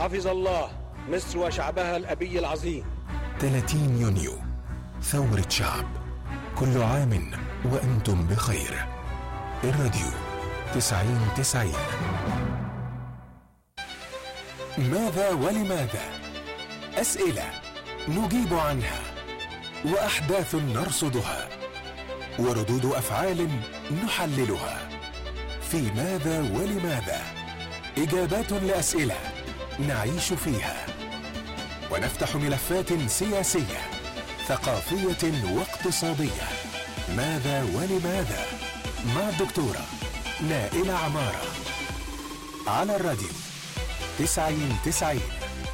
حفظ الله مصر وشعبها الأبي العظيم 30 يونيو ثورة شعب كل عام وأنتم بخير الراديو 90 90 ماذا ولماذا أسئلة نجيب عنها وأحداث نرصدها وردود أفعال نحللها في ماذا ولماذا إجابات لأسئلة نعيش فيها ونفتح ملفات سياسية ثقافية واقتصادية ماذا ولماذا مع الدكتورة نائلة عمارة على الراديو تسعين تسعين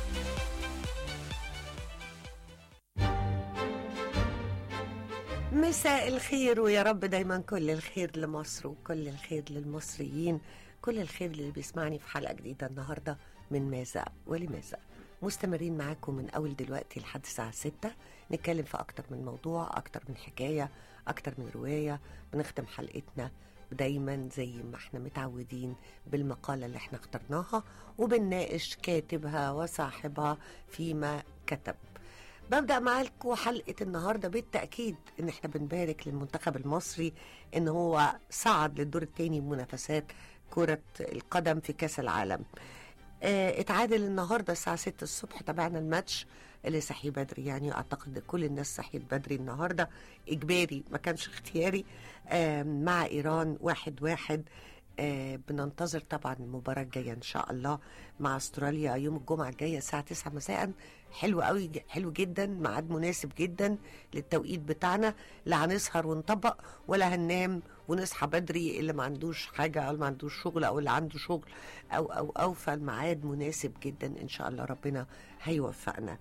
مساء الخير ويا رب دايما كل الخير لمصر وكل الخير للمصريين كل الخير اللي بيسمعني في حلقة جديدة النهاردة من ماذا ولماذا مستمرين معاكم من أول دلوقتي لحد الساعة ستة نتكلم في أكتر من موضوع أكتر من حكاية أكتر من رواية بنختم حلقتنا دايما زي ما احنا متعودين بالمقالة اللي احنا اخترناها وبنناقش كاتبها وصاحبها فيما كتب ببدأ معاكم حلقة النهاردة بالتأكيد إن إحنا بنبارك للمنتخب المصري إن هو صعد للدور الثاني منافسات كرة القدم في كأس العالم آه اتعادل النهاردة الساعة 6 الصبح تابعنا الماتش اللي صحي بدري يعني أعتقد كل الناس صحيت بدري النهاردة إجباري ما كانش اختياري آه مع إيران واحد واحد آه بننتظر طبعا المباراة الجاية إن شاء الله مع استراليا يوم الجمعة الجاية الساعة 9 مساء حلو قوي حلو جدا ميعاد مناسب جدا للتوقيت بتاعنا لا هنسهر ونطبق ولا هننام ونصحى بدري اللي ما عندوش حاجة أو اللي ما عندوش شغل أو اللي عنده شغل أو أو أو فالميعاد مناسب جدا إن شاء الله ربنا هيوفقنا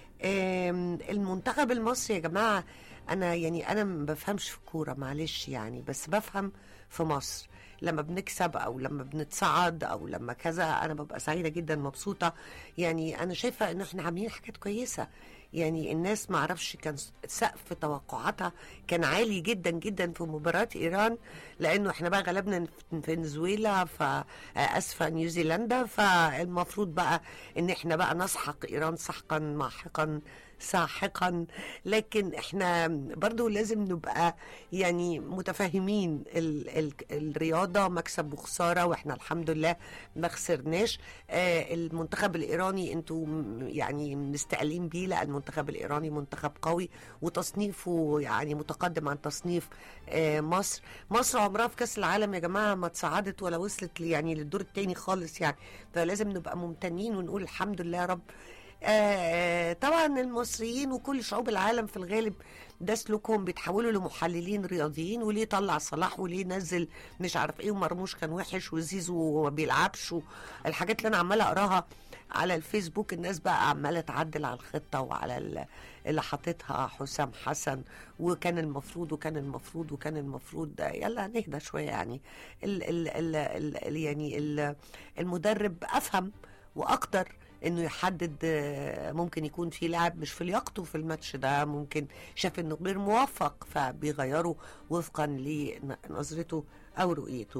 آم، المنتخب المصري يا جماعة أنا يعني أنا ما بفهمش في كورة معلش يعني بس بفهم في مصر لما بنكسب او لما بنتصعد او لما كذا انا ببقى سعيده جدا مبسوطه يعني انا شايفه ان احنا عاملين حاجات كويسه يعني الناس ما اعرفش كان سقف توقعاتها كان عالي جدا جدا في مباراه ايران لانه احنا بقى غلبنا فنزويلا فاسفه نيوزيلندا فالمفروض بقى ان احنا بقى نسحق ايران سحقا ماحقا ساحقا لكن احنا برضو لازم نبقى يعني متفاهمين ال ال الرياضه مكسب وخساره واحنا الحمد لله ما خسرناش آه المنتخب الايراني انتوا م- يعني مستقلين بيه لا المنتخب الايراني منتخب قوي وتصنيفه يعني متقدم عن تصنيف آه مصر مصر عمرها في كاس العالم يا جماعه ما اتصعدت ولا وصلت لي- يعني للدور الثاني خالص يعني فلازم نبقى ممتنين ونقول الحمد لله يا رب آه طبعا المصريين وكل شعوب العالم في الغالب ده سلوكهم بيتحولوا لمحللين رياضيين وليه طلع صلاح وليه نزل مش عارف ايه ومرموش كان وحش وزيزو ما بيلعبش الحاجات اللي انا عماله اقراها على الفيسبوك الناس بقى عماله تعدل على الخطه وعلى ال- اللي حاططها حسام حسن وكان المفروض وكان المفروض وكان المفروض ده يلا نهدى شويه يعني ال ال ال ال ال يعني ال المدرب افهم واقدر انه يحدد آه، ممكن يكون في لاعب مش في لياقته في الماتش ده ممكن شاف انه غير موفق فبيغيره وفقا لنظرته او رؤيته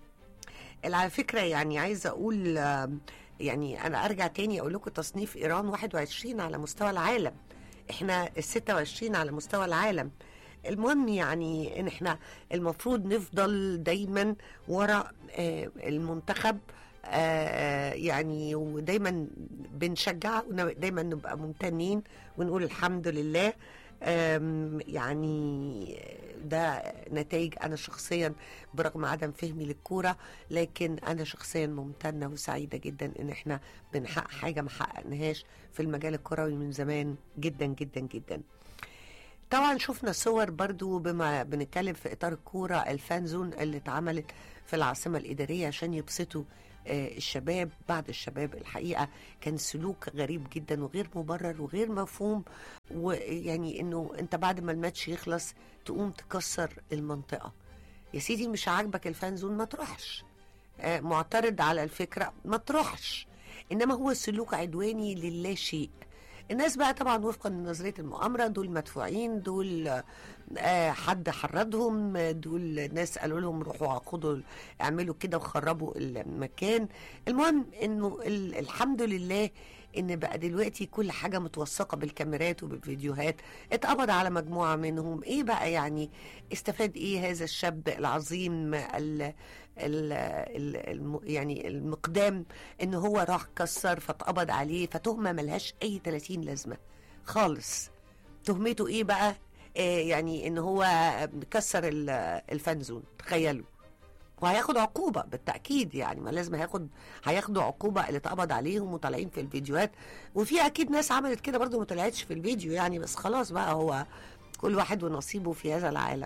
على فكره يعني عايزه اقول آه، يعني انا ارجع تاني اقول لكم تصنيف ايران 21 على مستوى العالم احنا ال 26 على مستوى العالم المهم يعني ان احنا المفروض نفضل دايما ورا آه، المنتخب آه، يعني ودايما بنشجع ودايما نبقى ممتنين ونقول الحمد لله آم، يعني ده نتائج انا شخصيا برغم عدم فهمي للكوره لكن انا شخصيا ممتنه وسعيده جدا ان احنا بنحقق حاجه ما حققناهاش في المجال الكروي من زمان جدا جدا جدا طبعا شفنا صور برضو بما بنتكلم في اطار الكوره الفان زون اللي اتعملت في العاصمه الاداريه عشان يبسطوا آه، الشباب بعد الشباب الحقيقه كان سلوك غريب جدا وغير مبرر وغير مفهوم ويعني انه انت بعد ما الماتش يخلص تقوم تكسر المنطقه يا سيدي مش عاجبك الفان زون ما تروحش آه، معترض على الفكره ما تروحش انما هو سلوك عدواني للا شيء الناس بقى طبعا وفقا لنظريه المؤامره دول مدفوعين دول آه، حد حرضهم دول ناس قالوا لهم روحوا خدوا اعملوا كده وخربوا المكان المهم انه ال- الحمد لله ان بقى دلوقتي كل حاجه متوثقه بالكاميرات وبالفيديوهات اتقبض على مجموعه منهم ايه بقى يعني استفاد ايه هذا الشاب العظيم ال ال ال الم يعني المقدام ان هو راح كسر فاتقبض عليه فتهمه ملهاش اي 30 لازمه خالص تهمته ايه بقى آه يعني ان هو كسر ال- الفنزون تخيلوا وهياخد عقوبة بالتأكيد يعني ما لازم هياخد هياخدوا عقوبة اللي اتقبض عليهم وطالعين في الفيديوهات وفي أكيد ناس عملت كده برضو ما طلعتش في الفيديو يعني بس خلاص بقى هو كل واحد ونصيبه في هذا العالم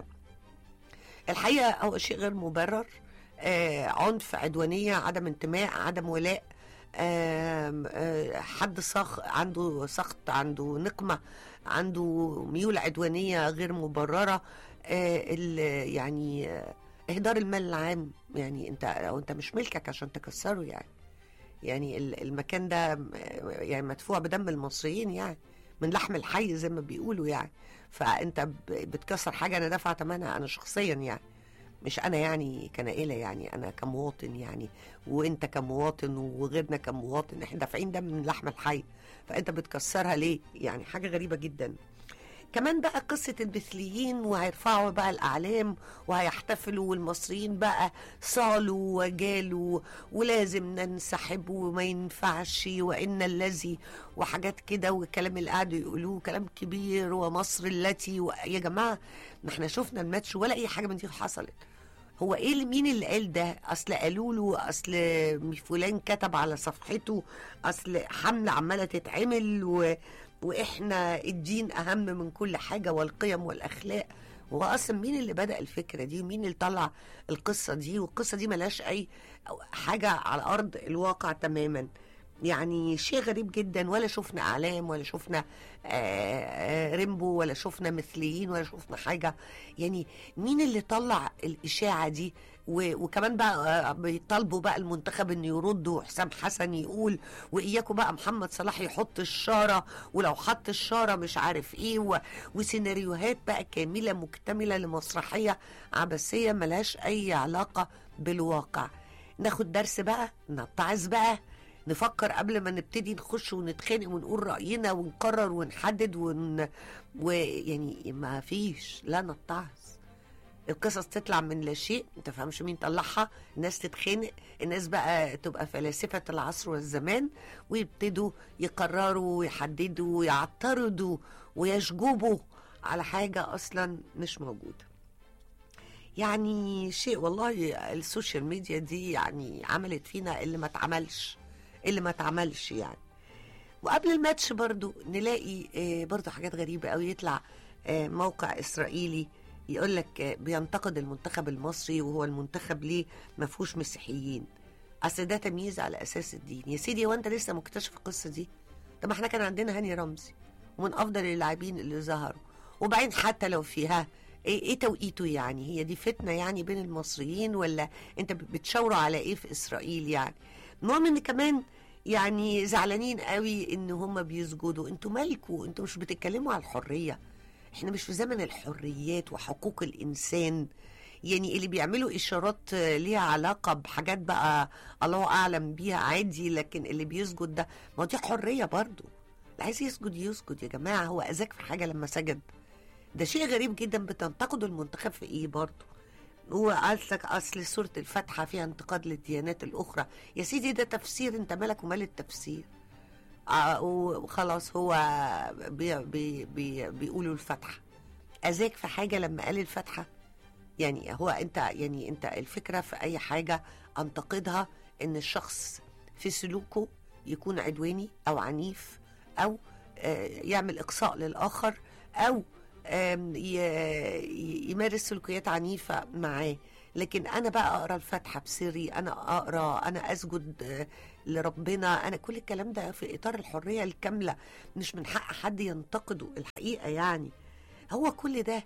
الحقيقة هو شيء غير مبرر آه عنف عدوانية عدم انتماء عدم ولاء آم، آه حد صخ عنده سخط عنده نقمة عنده ميول عدوانية غير مبررة آه ال- يعني آه اهدار المال العام يعني انت او انت مش ملكك عشان تكسره يعني يعني ال- المكان ده م- يعني مدفوع بدم المصريين يعني من لحم الحي زي ما بيقولوا يعني فانت ب- بتكسر حاجه انا دافعه ثمنها انا شخصيا يعني مش انا يعني كنائله يعني انا كمواطن يعني وانت كمواطن وغيرنا كمواطن احنا دافعين دم من لحم الحي فانت بتكسرها ليه يعني حاجه غريبه جدا كمان بقى قصة المثليين وهيرفعوا بقى الأعلام وهيحتفلوا والمصريين بقى صالوا وجالوا ولازم ننسحب وما ينفعش وإن الذي وحاجات كده والكلام اللي قعدوا يقولوه كلام كبير ومصر التي و... يا جماعة ما احنا شفنا الماتش ولا أي حاجة من دي حصلت هو ايه اللي- مين اللي قال ده اصل قالوا له اصل فلان كتب على صفحته اصل حمله عماله تتعمل و... واحنا الدين اهم من كل حاجه والقيم والاخلاق هو اصلا مين اللي بدا الفكره دي ومين اللي طلع القصه دي والقصه دي ملهاش اي حاجه على ارض الواقع تماما يعني شيء غريب جدا ولا شفنا اعلام ولا شفنا آه، آه، ريمبو ولا شفنا مثليين ولا شفنا حاجه يعني مين اللي طلع الاشاعه دي و- وكمان بقى آه، بيطالبوا بقى المنتخب انه يرد وحسام حسن يقول واياكم بقى محمد صلاح يحط الشاره ولو حط الشاره مش عارف ايه و... وسيناريوهات بقى كامله مكتمله لمسرحيه عبثيه ملهاش اي علاقه بالواقع ناخد درس بقى نتعظ بقى نفكر قبل ما نبتدي نخش ونتخانق ونقول رأينا ونقرر ونحدد ون... ويعني ما فيش لا نتعظ القصص تطلع من لا شيء ما تفهمش مين طلعها الناس تتخانق الناس بقى تبقى فلاسفة العصر والزمان ويبتدوا يقرروا ويحددوا ويعترضوا ويشجبوا على حاجة أصلا مش موجودة يعني شيء والله السوشيال ميديا دي يعني عملت فينا اللي ما اتعملش اللي ما اتعملش يعني وقبل الماتش برضو نلاقي آه، برضو حاجات غريبة قوي يطلع آه، موقع إسرائيلي يقول لك آه، بينتقد المنتخب المصري وهو المنتخب ليه ما فيهوش مسيحيين اصل ده تمييز على اساس الدين يا سيدي هو انت لسه مكتشف القصه دي طب ما احنا كان عندنا هاني رمزي ومن افضل اللاعبين اللي ظهروا وبعدين حتى لو فيها ايه ايه توقيته يعني هي دي فتنه يعني بين المصريين ولا انت بتشاوروا على ايه في اسرائيل يعني المهم ان كمان يعني زعلانين قوي ان هم بيسجدوا انتوا مالكوا انتوا مش بتتكلموا على الحريه احنا مش في زمن الحريات وحقوق الانسان يعني اللي بيعملوا اشارات آه، ليها علاقه بحاجات بقى الله اعلم بيها عادي لكن اللي بيسجد ده ما هو دي حريه برضو اللي عايز يسجد يسجد يا جماعه هو اذاك في حاجه لما سجد ده شيء غريب جدا بتنتقدوا المنتخب في ايه برضو هو قالك اصل سوره الفاتحه فيها انتقاد للديانات الاخرى يا سيدي ده تفسير انت مالك ومال التفسير آه، وخلاص هو بي بي بي بيقولوا الفاتحه اذاك في حاجه لما قال الفاتحه يعني هو انت يعني انت الفكره في اي حاجه انتقدها ان الشخص في سلوكه يكون عدواني او عنيف او آه، يعمل اقصاء للاخر او آم، ي- ي- يمارس سلوكيات عنيفه معاه لكن انا بقى اقرا الفاتحه بسري انا اقرا انا اسجد آه، لربنا انا كل الكلام ده في اطار الحريه الكامله مش من حق حد ينتقده الحقيقه يعني هو كل ده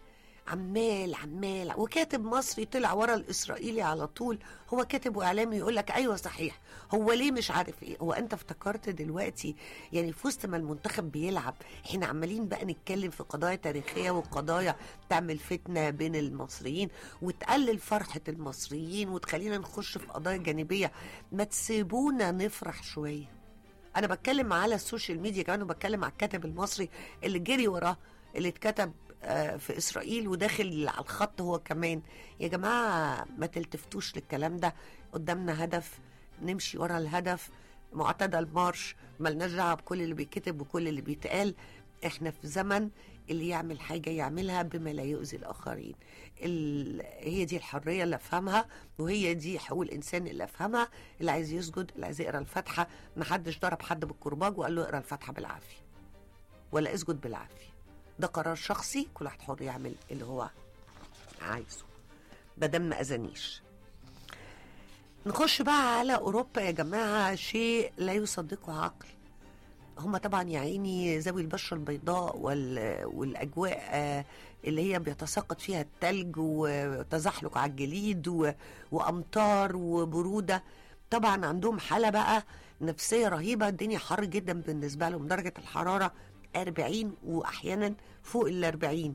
عمال عمال وكاتب مصري طلع ورا الاسرائيلي على طول هو كاتب واعلامي يقول لك ايوه صحيح هو ليه مش عارف ايه هو انت افتكرت دلوقتي يعني في وسط ما المنتخب بيلعب احنا عمالين بقى نتكلم في قضايا تاريخيه وقضايا تعمل فتنه بين المصريين وتقلل فرحه المصريين وتخلينا نخش في قضايا جانبيه ما تسيبونا نفرح شويه انا بتكلم على السوشيال ميديا كمان وبتكلم على الكاتب المصري اللي جري وراه اللي اتكتب آه، في اسرائيل وداخل على الخط هو كمان يا جماعه ما تلتفتوش للكلام ده قدامنا هدف نمشي ورا الهدف معتدى المارش ملناش دعوه بكل اللي بيتكتب وكل اللي بيتقال احنا في زمن اللي يعمل حاجه يعملها بما لا يؤذي الاخرين ال... هي دي الحريه اللي افهمها وهي دي حقوق الانسان اللي افهمها اللي عايز يسجد اللي عايز يقرا الفاتحه ما حدش ضرب حد بالكرباج وقال له اقرا الفاتحه بالعافيه ولا اسجد بالعافيه ده قرار شخصي كل واحد حر يعمل اللي هو عايزه مادام ما اذانيش نخش بقى على اوروبا يا جماعه شيء لا يصدقه عقل هم طبعا يا عيني ذوي البشره البيضاء وال... والاجواء آه، اللي هي بيتساقط فيها التلج وتزحلق على الجليد و... وامطار وبروده طبعا عندهم حاله بقى نفسيه رهيبه الدنيا حر جدا بالنسبه لهم درجه الحراره 40 واحيانا فوق ال 40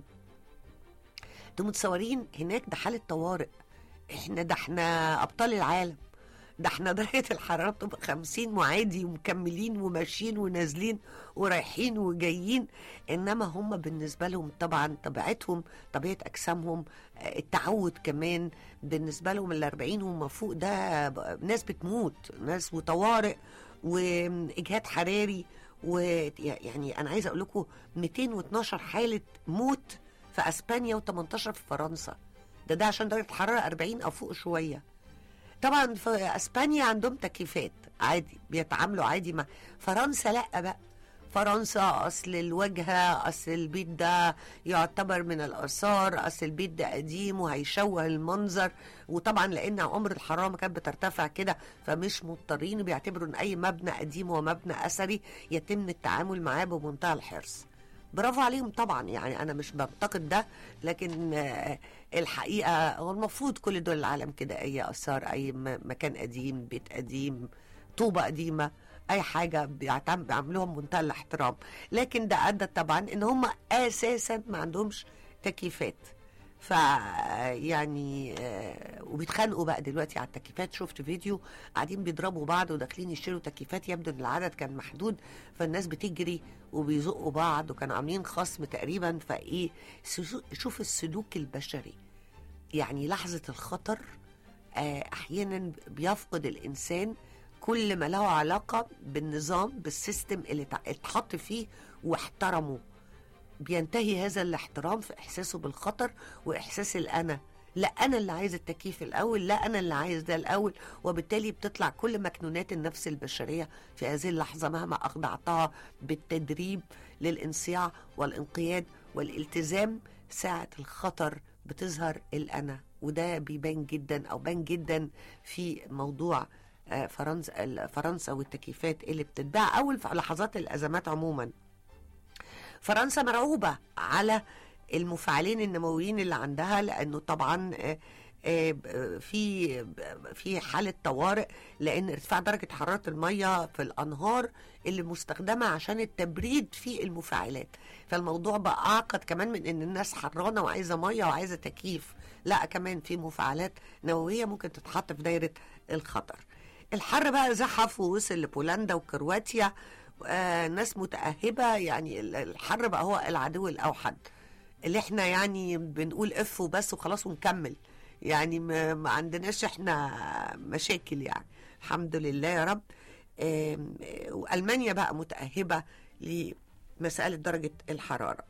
انتوا متصورين هناك ده حاله طوارئ احنا ده احنا ابطال العالم ده احنا درجة الحرارة بتبقى 50 وعادي ومكملين وماشيين ونازلين ورايحين وجايين انما هم بالنسبة لهم طبعا طبيعتهم طبيعة اجسامهم آه، التعود كمان بالنسبة لهم ال 40 وما فوق ده ب- ناس بتموت ناس وطوارئ واجهاد حراري ويعني انا عايزه اقول لكم 212 حاله موت في اسبانيا و18 في فرنسا ده ده عشان درجه الحراره 40 او فوق شويه طبعا في اسبانيا عندهم تكييفات عادي بيتعاملوا عادي مع فرنسا لا بقى فرنسا اصل الواجهه اصل البيت ده يعتبر من الاثار اصل البيت ده قديم وهيشوه المنظر وطبعا لان عمر الحراره ما كانت بترتفع كده فمش مضطرين بيعتبروا ان اي مبنى قديم هو مبنى اثري يتم التعامل معاه بمنتهى الحرص برافو عليهم طبعا يعني انا مش بنتقد ده لكن آه، الحقيقه هو المفروض كل دول العالم كده اي اثار اي م- مكان قديم بيت قديم طوبه قديمه اي حاجه بيعتم- بيعملوها بمنتهى الاحترام لكن ده ادى طبعا ان هم اساسا ما عندهمش تكييفات ف يعني آه، وبيتخانقوا بقى دلوقتي على التكييفات شفت فيديو قاعدين بيضربوا بعض وداخلين يشتروا تكييفات يبدو ان العدد كان محدود فالناس بتجري وبيزقوا بعض وكانوا عاملين خصم تقريبا فايه سلو- شوف السلوك البشري يعني لحظة الخطر آه، احيانا بيفقد الانسان كل ما له علاقة بالنظام بالسيستم اللي تع- اتحط فيه واحترمه بينتهي هذا الاحترام في احساسه بالخطر واحساس الانا لا انا اللي عايز التكييف الاول لا انا اللي عايز ده الاول وبالتالي بتطلع كل مكنونات النفس البشريه في هذه اللحظه مهما اخضعتها بالتدريب للانصياع والانقياد والالتزام ساعه الخطر بتظهر الانا وده بيبان جدا او بان جدا في موضوع آه، فرنسا فرنسا والتكييفات اللي بتتباع اول في لحظات الازمات عموما فرنسا مرعوبة على المفاعلين النوويين اللي عندها لأنه طبعا آه، آه، في في حالة طوارئ لأن ارتفاع درجة حرارة المية في الأنهار اللي مستخدمة عشان التبريد في المفاعلات فالموضوع بقى أعقد كمان من إن الناس حرانة وعايزة مية وعايزة تكييف لا كمان في مفاعلات نووية ممكن تتحط في دايرة الخطر الحر بقى زحف ووصل لبولندا وكرواتيا آه ناس متأهبة يعني ال- الحر بقى هو العدو الأوحد اللي احنا يعني بنقول اف وبس وخلاص ونكمل يعني ما, ما عندناش احنا مشاكل يعني الحمد لله يا رب آم، آه، وألمانيا بقى متأهبة لمسألة درجة الحرارة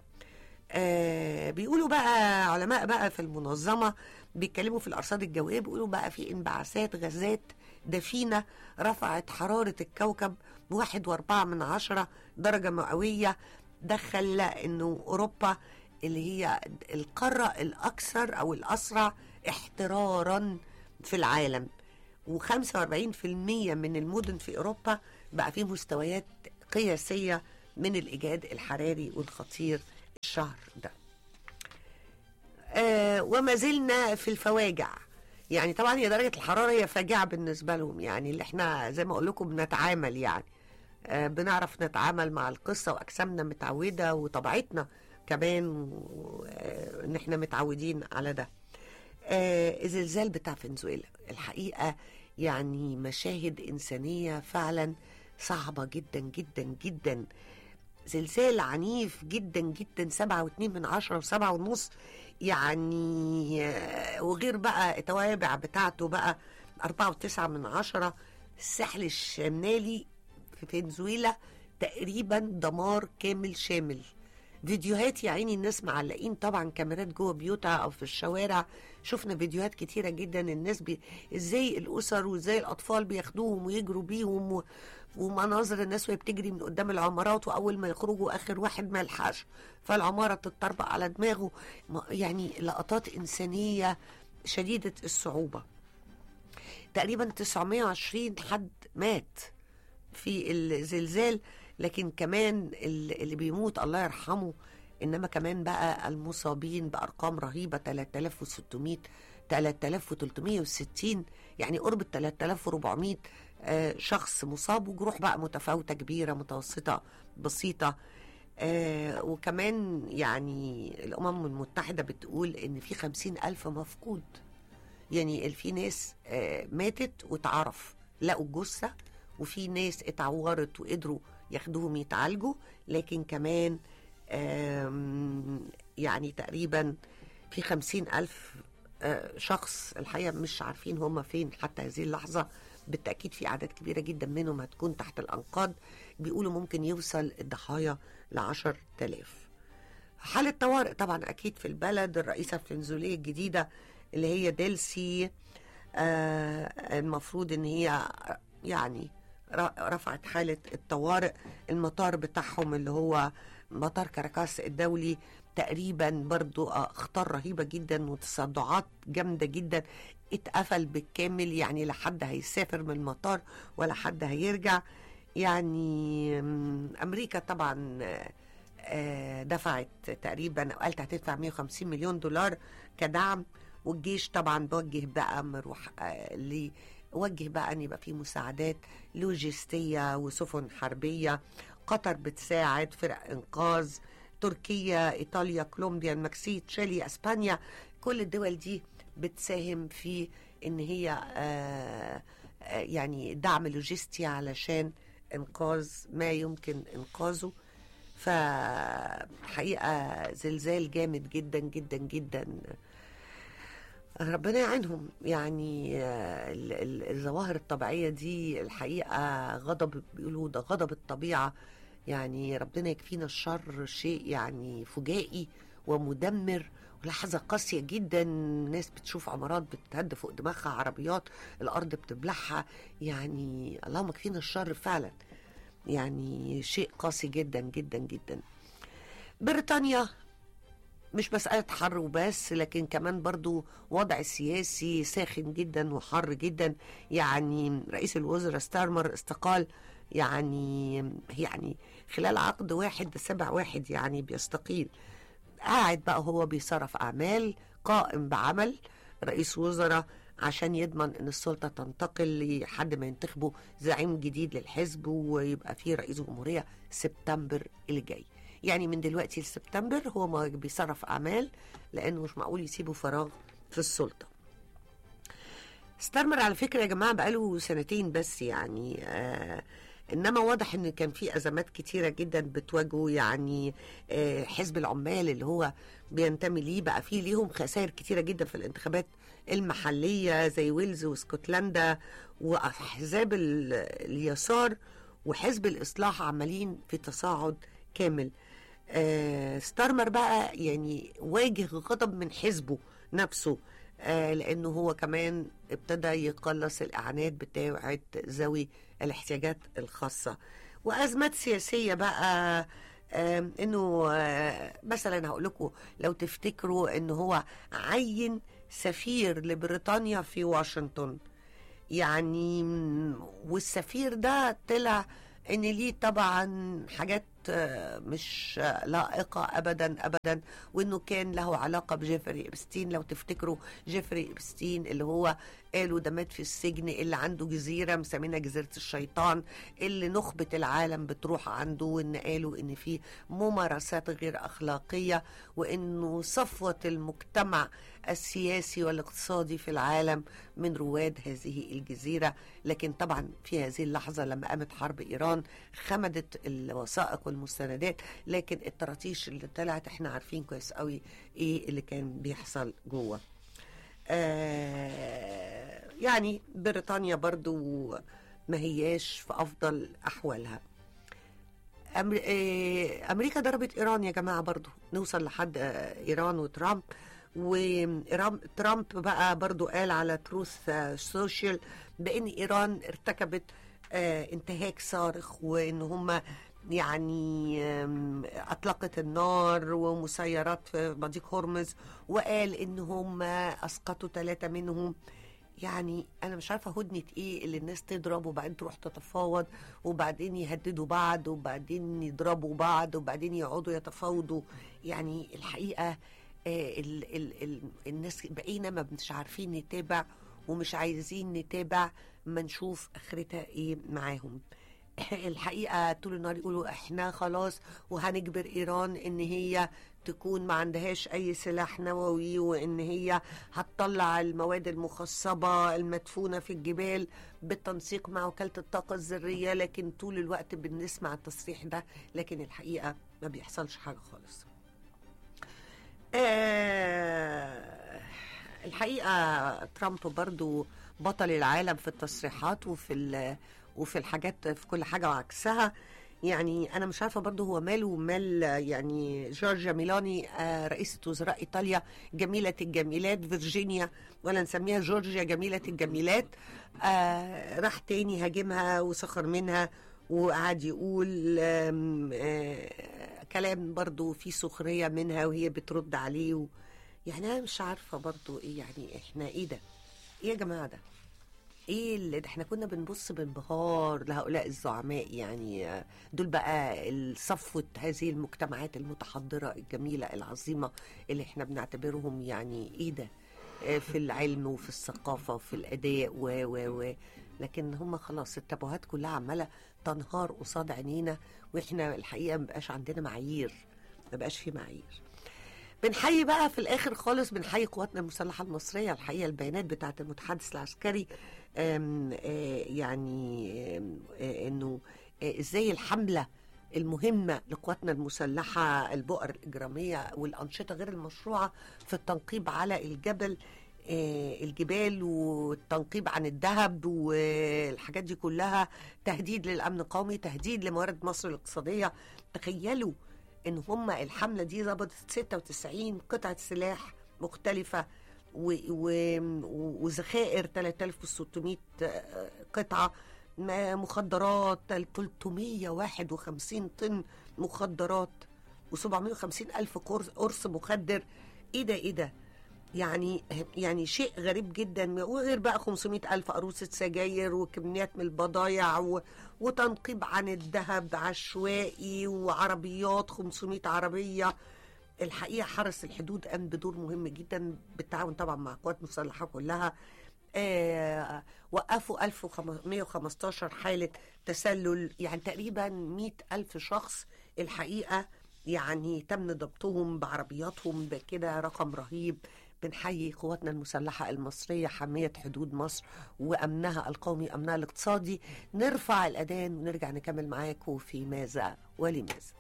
آه بيقولوا بقى علماء بقى في المنظمة بيتكلموا في الأرصاد الجوية بيقولوا بقى في انبعاثات غازات دفينة رفعت حرارة الكوكب بواحد واربعة من عشرة درجة مئوية ده خلى انه اوروبا اللي هي القارة الاكثر او الاسرع احترارا في العالم و45% من المدن في اوروبا بقى فيه مستويات قياسية من الاجهاد الحراري والخطير الشهر ده آه وما زلنا في الفواجع يعني طبعا هي درجة الحرارة هي فاجعة بالنسبة لهم يعني اللي احنا زي ما اقول لكم بنتعامل يعني آه بنعرف نتعامل مع القصة واجسامنا متعودة وطبيعتنا كمان و- آه، ان احنا متعودين على ده آه الزلزال بتاع فنزويلا الحقيقة يعني مشاهد إنسانية فعلا صعبة جدا جدا جدا زلزال عنيف جدا جدا سبعة واتنين من عشرة وسبعة ونص يعني آه، وغير بقى التوابع بتاعته بقى أربعة وتسعة من عشرة الساحل الشمالي في فنزويلا تقريبا دمار كامل شامل فيديوهات يا عيني الناس معلقين طبعا كاميرات جوه بيوتها او في الشوارع شفنا فيديوهات كتيره جدا الناس بي... ازاي الاسر وازاي الاطفال بياخدوهم ويجروا بيهم و... ومناظر الناس وهي بتجري من قدام العمارات واول ما يخرجوا اخر واحد ما يلحقش فالعماره تتطربق على دماغه ما- يعني لقطات انسانيه شديده الصعوبه تقريبا 920 حد مات في الزلزال لكن كمان ال- اللي بيموت الله يرحمه انما كمان بقى المصابين بارقام رهيبه 3600 3360 يعني قرب 3400 آه، شخص مصاب وجروح بقى متفاوته كبيره متوسطه بسيطه آه وكمان يعني الامم المتحده بتقول ان في خمسين الف مفقود يعني في ناس آه، ماتت واتعرف لقوا الجثة وفي ناس اتعورت وقدروا ياخدوهم يتعالجوا لكن كمان آم، يعني تقريبا في خمسين ألف آه، شخص الحقيقة مش عارفين هم فين حتى هذه اللحظة بالتأكيد في أعداد كبيرة جدا منهم هتكون تحت الأنقاض بيقولوا ممكن يوصل الضحايا لعشر تلاف حالة طوارئ طبعا أكيد في البلد الرئيسة الفنزويلية الجديدة اللي هي ديلسي آه المفروض إن هي يعني ر- رفعت حالة الطوارئ المطار بتاعهم اللي هو مطار كاراكاس الدولي تقريبا برضو آه، اخطار رهيبة جدا وتصدعات جامدة جدا اتقفل بالكامل يعني لا حد هيسافر من المطار ولا حد هيرجع يعني مم، امريكا طبعا آه، آه، دفعت تقريبا أو قالت هتدفع 150 مليون دولار كدعم والجيش طبعا بوجه بقى مروح آه، ل وجه بقى ان يبقى في مساعدات لوجستيه وسفن حربيه قطر بتساعد فرق انقاذ تركيا ايطاليا كولومبيا المكسيك تشيلي اسبانيا كل الدول دي بتساهم في ان هي آه آه، يعني دعم لوجستي علشان انقاذ ما يمكن انقاذه فحقيقة زلزال جامد جدا جدا جدا ربنا يعينهم يعني آه، ال- ال- الظواهر الطبيعية دي الحقيقة غضب بيقولوا ده غضب الطبيعة يعني ربنا يكفينا الشر شيء يعني فجائي ومدمر ولحظة قاسية جدا ناس بتشوف عمارات بتتهد فوق دماغها عربيات الأرض بتبلعها يعني اللهم يكفينا الشر فعلا يعني شيء قاسي جدا جدا جدا بريطانيا مش مسألة حر وبس لكن كمان برضو وضع سياسي ساخن جدا وحر جدا يعني رئيس الوزراء ستارمر استقال يعني يعني خلال عقد واحد سبع واحد يعني بيستقيل قاعد بقى هو بيصرف أعمال قائم بعمل رئيس وزراء عشان يضمن ان السلطه تنتقل لحد ما ينتخبوا زعيم جديد للحزب ويبقى فيه رئيس جمهوريه سبتمبر اللي جاي يعني من دلوقتي لسبتمبر هو ما بيصرف اعمال لانه مش معقول يسيبوا فراغ في السلطه ستارمر على فكره يا جماعه بقاله سنتين بس يعني آه انما واضح ان كان في ازمات كتيره جدا بتواجهه يعني آه حزب العمال اللي هو بينتمي ليه بقى فيه ليهم خسائر كتيره جدا في الانتخابات المحليه زي ويلز واسكتلندا واحزاب ال- اليسار وحزب الاصلاح عمالين في تصاعد كامل آه ستارمر بقى يعني واجه غضب من حزبه نفسه آه لانه هو كمان ابتدى يقلص الاعانات بتاعه ذوي الاحتياجات الخاصه وازمات سياسيه بقى آم، انه آه، مثلا هقول لكم لو تفتكروا ان هو عين سفير لبريطانيا في واشنطن يعني م- والسفير ده طلع ان ليه طبعا حاجات آه، مش آه، لائقة أبدا أبدا وإنه كان له علاقة بجيفري إبستين لو تفتكروا جيفري إبستين اللي هو قالوا ده مات في السجن اللي عنده جزيرة مسمينها جزيرة الشيطان اللي نخبة العالم بتروح عنده وإن قالوا إن في ممارسات غير أخلاقية وإنه صفوة المجتمع السياسي والاقتصادي في العالم من رواد هذه الجزيرة لكن طبعا في هذه اللحظة لما قامت حرب إيران خمدت الوثائق والمستندات لكن الطراطيش اللي طلعت احنا عارفين كويس قوي ايه اللي كان بيحصل جوه آه يعني بريطانيا برضو ما هياش في أفضل أحوالها أمر... آه، أمريكا ضربت إيران يا جماعة برضو نوصل لحد آه، إيران وترامب وإيران ترامب بقى برضو قال على تروث سوشيال بأن إيران ارتكبت آه، انتهاك صارخ وإن هم يعني آم، أطلقت النار ومسيرات في مضيق هرمز وقال إن هم أسقطوا ثلاثة منهم يعني انا مش عارفه هدنه ايه اللي الناس تضرب وبعدين تروح تتفاوض وبعدين يهددوا بعض وبعدين يضربوا بعض وبعدين يقعدوا يتفاوضوا يعني الحقيقه آه ال ال ال الناس بقينا ما مش عارفين نتابع ومش عايزين نتابع ما نشوف اخرتها ايه معاهم الحقيقه طول النهار يقولوا احنا خلاص وهنجبر ايران ان هي تكون ما عندهاش اي سلاح نووي وان هي هتطلع المواد المخصبه المدفونه في الجبال بالتنسيق مع وكاله الطاقه الذريه لكن طول الوقت بنسمع التصريح ده لكن الحقيقه ما بيحصلش حاجه خالص آه الحقيقه ترامب برضو بطل العالم في التصريحات وفي ال- وفي الحاجات في كل حاجه وعكسها يعني انا مش عارفه برضو هو ماله ومال يعني جورجيا ميلاني آه، رئيسه وزراء ايطاليا جميله الجميلات فيرجينيا ولا نسميها جورجيا جميله الجميلات آه، راح تاني هاجمها وسخر منها وقعد يقول آم، آه، كلام برضو فيه سخريه منها وهي بترد عليه و يعني انا مش عارفه برضو ايه يعني احنا ايه ده ايه يا جماعه ده ايه اللي ده احنا كنا بنبص بانبهار لهؤلاء الزعماء يعني آه، دول بقى صفوة هذه المجتمعات المتحضرة الجميلة العظيمة اللي احنا بنعتبرهم يعني ايه ده آه، في العلم وفي الثقافة وفي الأداء و و و لكن هم خلاص التابوهات كلها عمالة تنهار قصاد عينينا واحنا الحقيقة مبقاش عندنا معايير مبقاش في معايير بنحيي بقى في الاخر خالص بنحيي قواتنا المسلحه المصريه الحقيقه البيانات بتاعه المتحدث العسكري آم، آه، يعني آم، آه، انه آه، ازاي الحمله المهمة لقواتنا المسلحة البؤر الإجرامية والأنشطة غير المشروعة في التنقيب على الجبل آه، الجبال والتنقيب عن الذهب والحاجات دي كلها تهديد للأمن القومي تهديد لموارد مصر الاقتصادية تخيلوا ان هم الحمله دي ظبطت 96 قطعه سلاح مختلفه و- و- وذخائر 3600 قطعه م- مخدرات 351 طن مخدرات و750 الف قرص قرص مخدر ايه ده ايه ده يعني يعني شيء غريب جدا وغير بقى 500 ألف عروسة سجاير وكميات من البضايع و... وتنقيب عن الذهب عشوائي وعربيات 500 عربية الحقيقة حرس الحدود قام بدور مهم جدا بالتعاون طبعا مع قوات مسلحة كلها آه وقفوا 1115 حالة تسلل يعني تقريبا 100 ألف شخص الحقيقة يعني تم ضبطهم بعربياتهم بكده رقم رهيب بنحيي قواتنا المسلحة المصرية حماية حدود مصر وأمنها القومي أمنها الاقتصادي نرفع الأذان ونرجع نكمل معاكم في ماذا ولماذا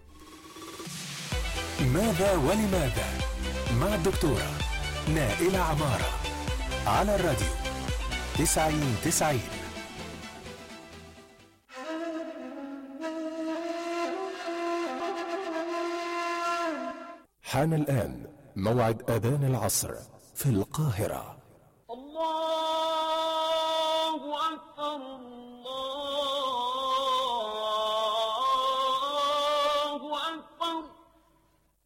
ماذا ولماذا مع الدكتورة نائلة عمارة على الراديو تسعين تسعين حان الآن موعد أذان العصر في القاهرة الله أكبر